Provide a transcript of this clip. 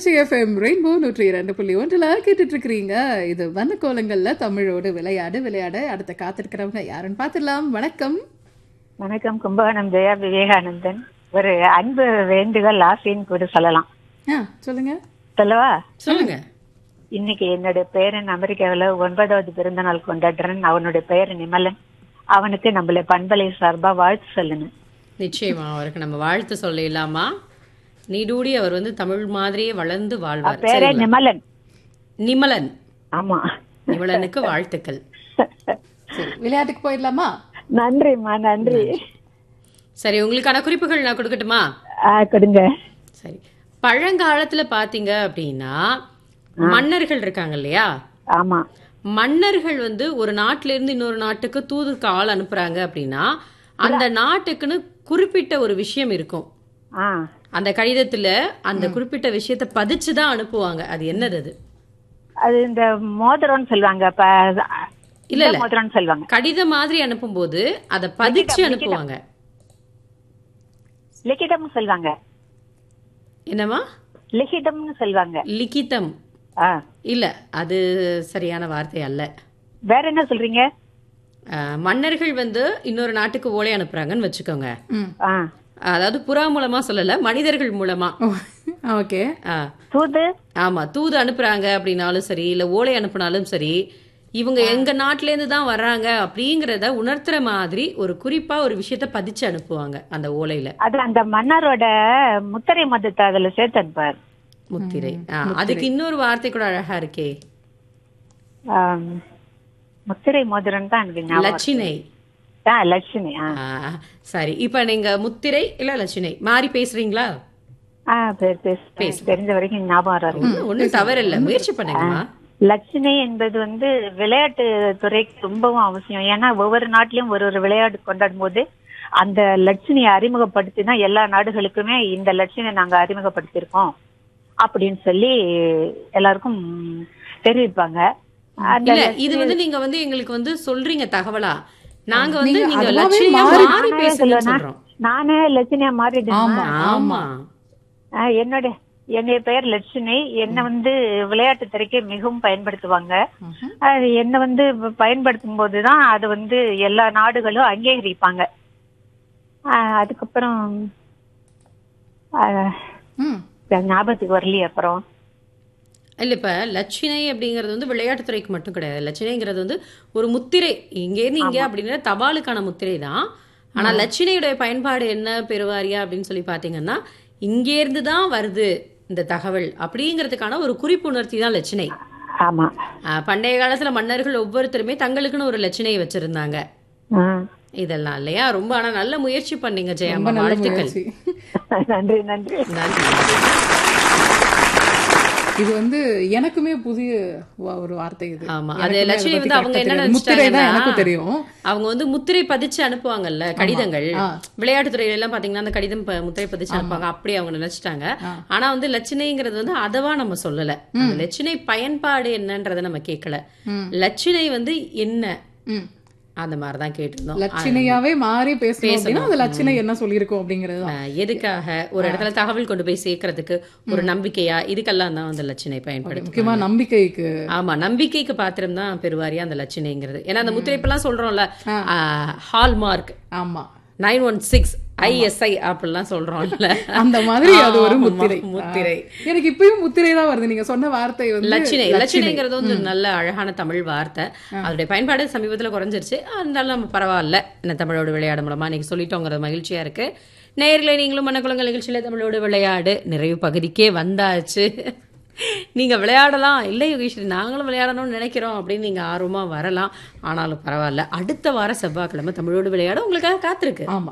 Trichy FM rainbow நூற்றி இரண்டு புள்ளி ஒன்றில் கேட்டுட்டு இருக்கிறீங்க இது வண்ண கோலங்கள்ல தமிழோடு விளையாடு விளையாட அடுத்த காத்திருக்கிறவங்க யாருன்னு பார்த்துடலாம் வணக்கம் வணக்கம் கும்பகோணம் ஜெயா விவேகானந்தன் ஒரு அன்பு வேண்டுகோள் ஆசைன்னு கூட சொல்லலாம் ஆ சொல்லுங்க சொல்லவா சொல்லுங்க இன்னைக்கு என்னுடைய பேரன் அமெரிக்காவுல ஒன்பதாவது பிறந்த நாள் கொண்டாடுறேன் அவனுடைய பெயர் நிமலன் அவனுக்கு நம்மள பண்பலை சார்பா வாழ்த்து சொல்லணும் நிச்சயமா அவருக்கு நம்ம வாழ்த்து சொல்லிடலாமா நீடூடி அவர் வந்து தமிழ் மாதிரியே வளர்ந்து வாழ்வார் பேரே சரிங்களா? நிமலன் நிமலன் ஆமா நிமலனுக்கு வாழ்த்துக்கள் சரி விளையாட்டுக்கு போயிடலாமா நன்றிம்மா நன்றி சரி உங்களுக்கான குறிப்புகள் நான் கொடுக்கட்டுமா ஆ, கொடுங்க சரி பழங்காலத்துல பாத்தீங்க அப்படின்னா மன்னர்கள் இருக்காங்க இல்லையா ஆமா மன்னர்கள் வந்து ஒரு நாட்டுல இருந்து இன்னொரு நாட்டுக்கு தூதுக்கு ஆள் அனுப்புறாங்க அப்படின்னா அந்த நாட்டுக்குன்னு குறிப்பிட்ட ஒரு விஷயம் இருக்கும் ஆ அந்த கடிதத்துல அந்த குறிப்பிட்ட விஷயத்த பதிச்சு தான் அனுப்புவாங்க அது என்னது அது அது இந்த மோதிரம்னு சொல்லுவாங்க அப்ப இல்ல, இல்ல. மோதிரம்னு சொல்லுவாங்க கடிதம் மாதிரி அனுப்பும்போது அதை பதிச்சு அனுப்புவாங்க லிகிதம்னு சொல்லுவாங்க என்னமா லிகிதம்னு சொல்லுவாங்க லிகிதம் ஆ இல்ல அது சரியான வார்த்தை அல்ல வேற என்ன சொல்றீங்க அஹ், மன்னர்கள் வந்து இன்னொரு நாட்டுக்கு ஓலை அனுப்புறாங்கன்னு வச்சுக்கோங்க ம் ஆ அதாவது புறா மூலமா சொல்லல மனிதர்கள் மூலமா ஓகே அஹ், தூது ஆமா தூது அனுப்புறாங்க அப்படின்னாலும் சரி இல்ல ஓலை அனுப்புனாலும் சரி இவங்க எங்க நாட்டுல இருந்து தான் வர்றாங்க அப்படிங்கறத உணர்த்துற மாதிரி ஒரு குறிப்பா ஒரு விஷயத்த பதிச்சு அனுப்புவாங்க அந்த ஓலையில அது அந்த மன்னரோட முத்திரை மதத்தை அதுல சேர்த்து அனுப்பார் முத்திரை ஆ, அதுக்கு இன்னொரு வார்த்தை கூட அழகா இருக்கே ஆம், முத்திரை மோதிரம் தான் எனக்கு ஞாபகம் லட்சினை ஆ, லட்சுமி ஆ ஆ, சரி இப்ப நீங்க முத்திரை இல்ல லட்சினை மாறி பேசுறீங்களா ஆ பேர் பேச தெரிஞ்ச வரைக்கும் ஞாபகம் வராது ஒண்ணும் ஒண்ணும் தவறு இல்ல முயற்சி பண்ணுங்கம்மா லட்சுமி என்பது வந்து விளையாட்டு துறைக்கு ரொம்பவும் அவசியம் ஏன்னா ஒவ்வொரு நாட்டிலும் ஒரு ஒரு விளையாட்டு கொண்டாடும் போது அந்த லட்சுமியை அறிமுகப்படுத்தி தான் எல்லா நாடுகளுக்குமே இந்த லட்சுமியை நாங்க அறிமுகப்படுத்தியிருக்கோம் அப்படின்னு சொல்லி எல்லாருக்கும் தெரிவிப்பாங்க அந்த இல்ல இது வந்து நீங்க வந்து எங்களுக்கு வந்து சொல்றீங்க தகவலா நாங்க வந்து நீங்க நீங்க அதுவாவே லட்சியா மாறி- மாறி நானே பேசுங்கன்னு சொல்லுவேனா? சொல்றோம் நானே லட்சுமியா மாறிட்டேன் ஆமா என்னோட என்னுடைய பெயர் லட்சுமி என்ன வந்து விளையாட்டு துறைக்கு மிகவும் பயன்படுத்துவாங்க அது என்ன வந்து பயன்படுத்தும் போதுதான் அது வந்து எல்லா நாடுகளும் அங்கீகரிப்பாங்க ஆஹ் அதுக்கப்புறம் ஆஹ் ம் ஞாபகத்துக்கு வரலையே அப்புறம் இல்ல இப்ப லட்சினை அப்படிங்கிறது வந்து விளையாட்டுத்துறைக்கு மட்டும் கிடையாது லட்சினைங்கிறது வந்து ஒரு முத்திரை இங்கே இருந்து இங்க அப்படிங்கிற தபாலுக்கான முத்திரை தான் ஆனா லட்சினையுடைய பயன்பாடு என்ன பெருவாரியா அப்படின்னு சொல்லி பாத்தீங்கன்னா இங்கே இருந்து தான் வருது இந்த தகவல் அப்படிங்கிறதுக்கான ஒரு குறிப்புணர்த்தி தான் லட்சினை ஆமா ஆஹ் பண்டைய காலத்துல மன்னர்கள் ஒவ்வொருத்தருமே தங்களுக்குன்னு ஒரு லட்சணையை வச்சிருந்தாங்க ஆஹ் இதெல்லாம் இல்லையா ரொம்ப ஆனா நல்ல முயற்சி பண்ணீங்க ரொம்ப ஜெயம்மா நல்ல வாழ்த்துக்கள் முயற்சி நன்றி நன்றி நன்றி இது வந்து எனக்குமே புதிய வ- ஒரு வார்த்தை இது ஆமா எனக்குமே அது அதை லட்சுமி பத்தி வந்து அவங்க correct ஆ என்ன தெரியாது. முத்திரை தான் நினைச்சிட்டாங்கன்னா எனக்கும் தெரியும் அவங்க வந்து முத்திரை பதிச்சு அனுப்புவாங்கல்ல கடிதங்கள் ஆ. விளையாட்டு துறையில எல்லாம் பாத்தீங்கன்னா அந்த கடிதம் ப- முத்திரை பதிச்சு அனுப்புவாங்க அப்படி அவங்க நினைச்சிட்டாங்க ஆனா வந்து லட்சணைங்கிறது வந்து அதவா நம்ம சொல்லல அந்த லட்சணை பயன்பாடு என்னன்றதை நம்ம கேட்கல லட்சணை வந்து என்ன ம் அந்த மாதிரிதான் கேட்டிருந்தோம் லட்சணையாவே மாறி பேசணும் அப்படின்னா அந்த லட்சணை என்ன சொல்லியிருக்கோம் அப்படிங்கிறது தான் ஆஹ் எதுக்காக ஒரு இடத்துல தகவல் கொண்டு போய் சேர்க்கறதுக்கு ஒரு நம்பிக்கையா இதுக்கெல்லாம் தான் அந்த லட்சணை பயன்படுத்தும் முக்கியமா நம்பிக்கைக்கு ஆமா நம்பிக்கைக்கு பாத்திரம் தான் பெருவாரியா அந்த லட்சணைங்கிறது ஏன்னா அந்த முத்திரைப்பெல்லாம் சொல்றோம்ல ஹால்மார்க் ஆமா நைன் ஒன் சிக்ஸ் ஐஎஸ்ஐ அப்படிலாம் சொல்றோம்ல அந்த மாதிரி அது ஒரு ஆமா, முத்திரை முத்திரை ஆ. எனக்கு இப்பயும் முத்திரை தான் வருது நீங்க சொன்ன வார்த்தை வந்து லட்சணை லட்சணைங்கிறது வந்து ஒரு நல்ல அழகான தமிழ் வார்த்தை அதோடைய பயன்பாடு சமீபத்துல குறைஞ்சிருச்சு அதனால நம்ம பரவாயில்ல என்ன தமிழோடு விளையாடு மூலமா இன்னைக்கு சொல்லிட்டோங்கிறது மகிழ்ச்சியா இருக்கு நேயர்களே நீங்களும் மனக்குளங்கள் நிகழ்ச்சியில தமிழோடு விளையாடு நிறைவு பகுதிக்கே வந்தாச்சு நீங்க விளையாடலாம் இல்லை யோகேஸ்வரி நாங்களும் விளையாடணும்னு நினைக்கிறோம் அப்படின்னு நீங்க ஆர்வமா வரலாம் ஆனாலும் பரவாயில்ல அடுத்த வாரம் செவ்வாய்க்கிழமை தமிழோடு விளையாட உங்களுக்காக காத்திருக்கு ஆமா